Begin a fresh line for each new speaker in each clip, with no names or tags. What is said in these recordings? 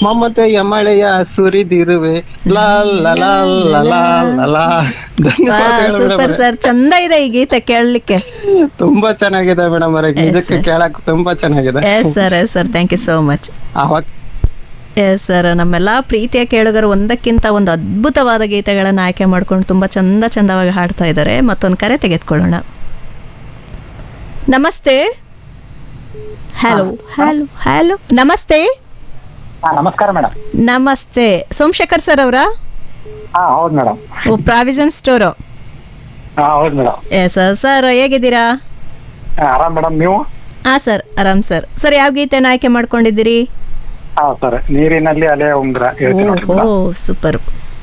ಮಮತೆಯ ಮಳೆಯ ಸುರಿದಿರುವೆ ಲಾ ಲಾ ಲಾ ಲಾ ಲಾ ಲಾ ಲಾ. ಧನ್ಯವಾದಗಳು
ಸೂಪರ್
ಮೇಡಮ್
ಸರ್ ಚಂದ ಇದೆ ಈ ಗೀತೆ ಕೇಳಲಿಕ್ಕೆ
ತುಂಬಾ ಚೆನ್ನಾಗಿದೆ ಮೇಡಮ್ ಅವರೇ ಇದಕ್ಕೆ ಕೇಳಕ್ ತುಂಬಾ ಚೆನ್ನಾಗಿದೆ
yes sir yes sir thank you so much
ಅವಾಗ
ಎಸ್ ಸರ್ ನಮ್ಮೆಲ್ಲ ಪ್ರೀತಿಯ ಕೇಳುಗರು ಒಂದಕ್ಕಿಂತ ಒಂದು ಅದ್ಭುತವಾದ ಗೀತೆಗಳನ್ನು ಆಯ್ಕೆ ಮಾಡ್ಕೊಂಡು ತುಂಬ ಚಂದ ಚಂದವಾಗಿ ಹಾಡ್ತಾ ಇದ್ದಾರೆ ಮತ್ತೊಂದು ಕರೆ ತೆಗೆದುಕೊಳ್ಳೋಣ ನಮಸ್ತೆ ಹಲೋ ಹಲೋ ಹಲೋ ನಮಸ್ತೆ
ಹಾ ನಮಸ್ಕಾರ ಮೇಡಮ್
ನಮಸ್ತೆ ಸೋಮಶೇಖರ್ ಸರ್ ಅವರಾ
ಹಾ ಹೌದು ಮೇಡಮ್
ಓ ಪ್ರಾವಿಷನ್ ಸ್ಟೋರು
ಹಾ ಹೌದು ಮೇಡಮ್
ಎಸ್ ಸರ್ ಸರ್ ಹೇಗಿದ್ದೀರಾ
ಆರಾಮ್ ಮೇಡಮ್ ನೀವು
ಹಾಂ ಸರ್ ಆರಾಮ್ ಸರ್ ಸರ್ ಯಾವ ಗೀತೆನ ಆಯ್ಕೆ ಮಾಡ್ಕೊಂಡಿದ್ದೀರಿ
ಹಾ ಸರ್ ನೀರಿನಲ್ಲಿ ಅಲೆ ಉಂಗುರ ಹೇಳ್ತೀನಿ ನೋಡ್ರಿ
ಓ
ಮೇಡಮ್.
ಸೂಪರ್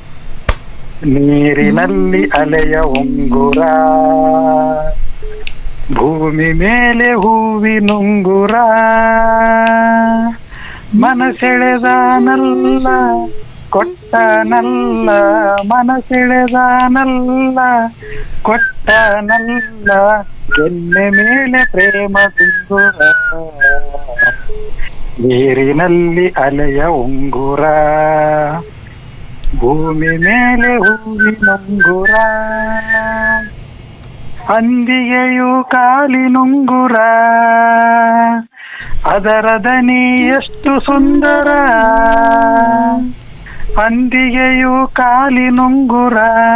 ನೀರಿನಲ್ಲಿ ಅಲೆಯ ಉಂಗುರ ಭೂಮಿ ಮೇಲೆ ಹೂವಿನುಂಗುರ ಮನಸೆಳೆದಾನಲ್ಲ ಕೊಟ್ಟನಲ್ಲ ಮನಸೆಳೆದಾನಲ್ಲ ಕೊಟ್ಟನಲ್ಲ ಕೆನ್ನೆ ಮೇಲೆ ಪ್ರೇಮ ಬಿಂದುರ ನೀರಿನಲ್ಲಿ ಅಲೆಯ ಉಂಗುರ ಭೂಮಿ ಮೇಲೆ ಹೂವಿನುಂಗುರ ಅಂದಿಗೆಯು ಕಾಲಿನುಂಗುರ ಅದರ ದನಿ ಎಷ್ಟು ಸುಂದರ ಅಂದಿಗೆಯು ಕಾಲಿನುಂಗುರ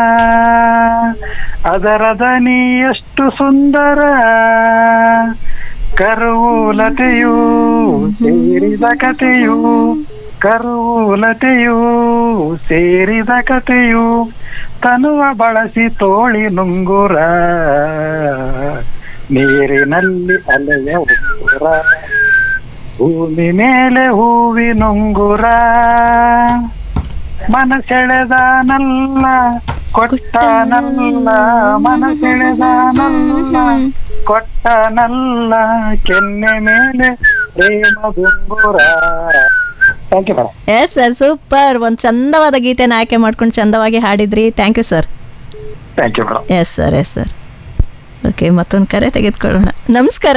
ಅದರ ದನಿ ಎಷ್ಟು ಸುಂದರ ಕರುವೂಲತೆಯು ಸೇರಿದ ಕಥೆಯು ಕರುವೂಲತೆಯು ಸೇರಿದ ಕಥೆಯು ತನುವ ಬಳಸಿ ತೋಳಿ ನುಂಗುರ ನೀರಿನಲ್ಲಿ ಅಲೆಯ ಉಂಗುರ ಭೂಮಿ ಮೇಲೆ ಹೂವಿನುಂಗುರ ಮನಸೆಳೆದಾನಲ್ಲ ಕೊಟ್ಟನಲ್ಲ ಮನಸೆಳೆದಾನಲ್ಲ ಕೊಟ್ಟನಲ್ಲ ಕೆನ್ನೆ ಮೇಲೆ ಪ್ರೇಮ ಗುಂಗುರ thank you madam
yes sir super ಒಂದು ಚಂದವಾದ ಗೀತೆನ ಆಯ್ಕೆ ಮಾಡ್ಕೊಂಡು ಚಂದವಾಗಿ ಹಾಡಿದ್ರಿ thank you sir
thank you madam
yes sir yes sir okay ಮತ್ತೊಂದು ಕರೆ ತೆಗೆದುಕೊಳ್ಳೋಣ ನಮಸ್ಕಾರ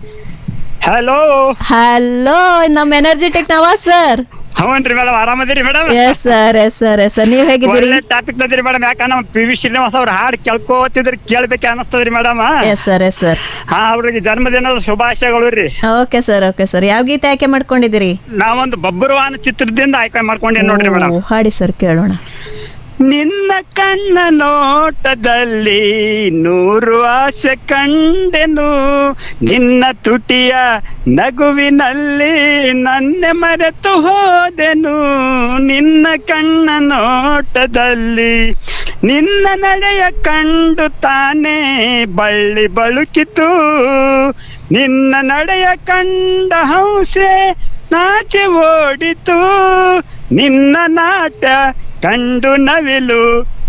ಹಲೋ
ಹಲೋ ನಮ್ಮ ಎನರ್ಜೆಟಿಕ್ ನವಾಜ್ ಸರ್
ಹೌನ್ರಿ ಮೇಡಮ್ ಆರಾಮದಿರಿ madam
yes sir yes sir yes sir ನೀವು ಹೇಗಿದ್ದೀರಿ
ಒಳ್ಳೆ ಟಾಪಿಕ್ ನದಿರಿ ಮೇಡಮ್ ಯಾಕಂದ್ರೆ ನಮ್ಮ ಪಿ ವಿ ಶ್ರೀನಿವಾಸ್ ಅವ್ರ ಹಾಡು ಕೇಳ್ಕೋತಿದ್ರಿ ಕೇಳ್ಬೇಕೆ ಅನಸ್ತದ್ರಿ madam
yes sir yes sir
ಹಾ ಅವ್ರಿಗೆ ಜನ್ಮದಿನದ ಶುಭಾಶಯಗಳು ರೀ
ಓಕೆ ಸರ್ ಓಕೆ ಸರ್ ಯಾವ ಗೀತೆ ಆಯ್ಕೆ ಮಾಡ್ಕೊಂಡಿದ್ದೀರಿ
ನಾವೊಂದು ಬಬ್ಬರುವಾನ ಚಿತ್ರದಿಂದ ಆಯ್ಕೆ ಮಾಡ್ಕೊಂಡೇನಿ ನೋಡ್ರಿ ಮೇಡಮ್
ಓ, ಹಾಡಿ ಸರ್ ಕೇಳೋಣ
ನಿನ್ನ ಕಣ್ಣ ನೋಟದಲ್ಲಿ ನೂರು ಆಸೆ ಕಂಡೆನು ನಿನ್ನ ತುಟಿಯ ನಗುವಿನಲ್ಲಿ ನನ್ನೆ ಮರೆತು ಹೋದೆನು ನಿನ್ನ ಕಣ್ಣ ನೋಟದಲ್ಲಿ ನಿನ್ನ ನಡೆಯ ಕಂಡು ತಾನೇ ಬಳ್ಳಿ ಬಳುಕಿತು ನಿನ್ನ ನಡೆಯ ಕಂಡ ಹಂಸೆ ನಾಚೆ ಓಡಿತು ನಿನ್ನ ನಾಟ ಕಂಡು ನವಿಲು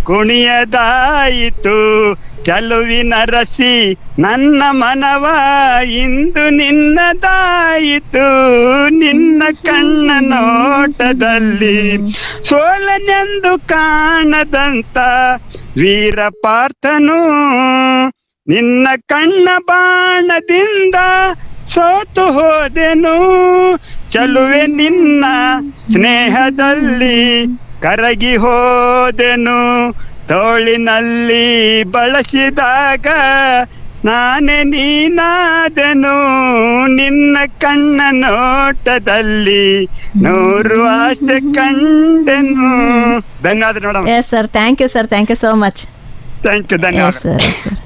ಕುಣಿಯದಾಯಿತು ಚಲುವಿನ ರಸಿ ನನ್ನ ಮನವ ಇಂದು ನಿನ್ನದಾಯಿತು ನಿನ್ನ ಕಣ್ಣ ನೋಟದಲ್ಲಿ ಸೋಲನೆಂದು ಕಾಣದಂತ ವೀರ ಪಾರ್ಥನು ನಿನ್ನ ಕಣ್ಣ ಬಾಣದಿಂದ ಸೋತು ಹೋದೆನು ಚಲುವೆ ನಿನ್ನ ಸ್ನೇಹದಲ್ಲಿ ಕರಗಿ ಹೋದೆನು ತೋಳಿನಲ್ಲಿ ಬಳಸಿದಾಗ ನಾನೇ ನೀನಾದೆನು ನಿನ್ನ ಕಣ್ಣ ನೋಟದಲ್ಲಿ ನೂರು ಆಸೆ ಕಂಡೆನು ಧನ್ಯವಾದ madam
yes sir thank you sir thank you so much
thank you
yes
ಧನ್ಯವಾದ
ಸರ್ ಎಸ್ ಸರ್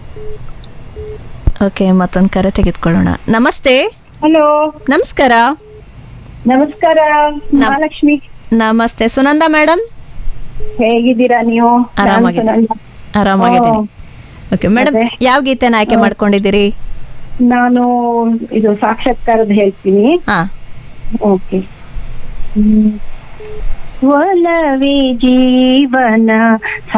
ಓಕೆ ಮತ್ತೊಂದು ಕರೆ ತೆಗೆದುಕೊಳ್ಳೋಣ ನಮಸ್ತೆ
ಹಲೋ
ನಮಸ್ಕಾರ
ನಮಸ್ಕಾರ ಮಹಾಲಕ್ಷ್ಮಿ
ನಮಸ್ತೆ ಸುನಂದ ಮೇಡಮ್
ಹೇಗಿದ್ದೀರಾ ನೀವು
ಆರಾಮಾಗಿದೆ.
ನಾನು ಸುನಂದ.
ಆರಾಮಾಗಿದ್ದೀನಿ
ಓ,
ಓಕೆ ಮೇಡಮ್
ಮತ್ತೆ?
ಯಾವ ಗೀತೆನ ಆಯ್ಕೆ ಮಾಡ್ಕೊಂಡಿದ್ದೀರಿ
ನಾನು ಇದು ಸಾಕ್ಷಾತ್ಕಾರದ ಹೇಳ್ತೀನಿ
ಹಾ
ಓಕೆ ಒಲವೇ ಜೀವನ